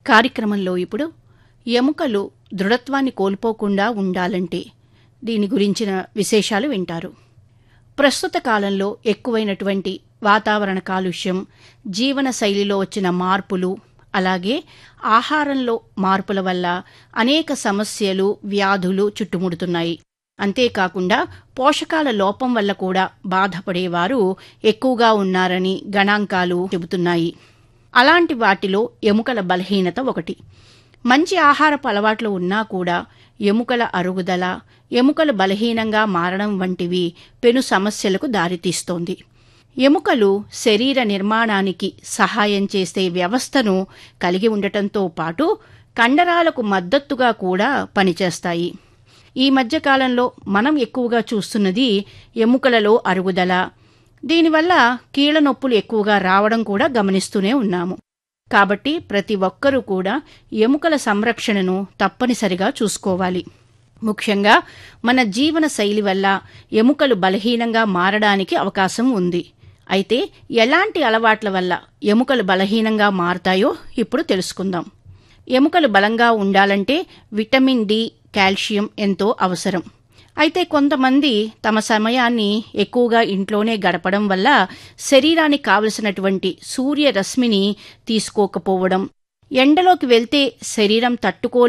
కార్యక్రమంలో ఇప్పుడు ఎముకలు దృఢత్వాన్ని కోల్పోకుండా ఉండాలంటే దీని గురించిన విశేషాలు వింటారు ప్రస్తుత కాలంలో ఎక్కువైనటువంటి వాతావరణ కాలుష్యం జీవన శైలిలో వచ్చిన మార్పులు అలాగే ఆహారంలో మార్పుల వల్ల అనేక సమస్యలు వ్యాధులు చుట్టుముడుతున్నాయి అంతేకాకుండా పోషకాల లోపం వల్ల కూడా బాధపడేవారు ఎక్కువగా ఉన్నారని గణాంకాలు చెబుతున్నాయి అలాంటి వాటిలో ఎముకల బలహీనత ఒకటి మంచి ఆహారపు అలవాట్లు ఉన్నా కూడా ఎముకల అరుగుదల ఎముకలు బలహీనంగా మారడం వంటివి పెను సమస్యలకు దారితీస్తోంది ఎముకలు శరీర నిర్మాణానికి సహాయం చేసే వ్యవస్థను కలిగి ఉండటంతో పాటు కండరాలకు మద్దతుగా కూడా పనిచేస్తాయి ఈ మధ్యకాలంలో మనం ఎక్కువగా చూస్తున్నది ఎముకలలో అరుగుదల దీనివల్ల కీళ్ల నొప్పులు ఎక్కువగా రావడం కూడా గమనిస్తూనే ఉన్నాము కాబట్టి ప్రతి ఒక్కరూ కూడా ఎముకల సంరక్షణను తప్పనిసరిగా చూసుకోవాలి ముఖ్యంగా మన జీవన శైలి వల్ల ఎముకలు బలహీనంగా మారడానికి అవకాశం ఉంది అయితే ఎలాంటి అలవాట్ల వల్ల ఎముకలు బలహీనంగా మారతాయో ఇప్పుడు తెలుసుకుందాం ఎముకలు బలంగా ఉండాలంటే విటమిన్ డి కాల్షియం ఎంతో అవసరం అయితే కొంతమంది తమ సమయాన్ని ఎక్కువగా ఇంట్లోనే గడపడం వల్ల శరీరానికి కావలసినటువంటి సూర్యరశ్మిని తీసుకోకపోవడం ఎండలోకి వెళ్తే శరీరం తట్టుకో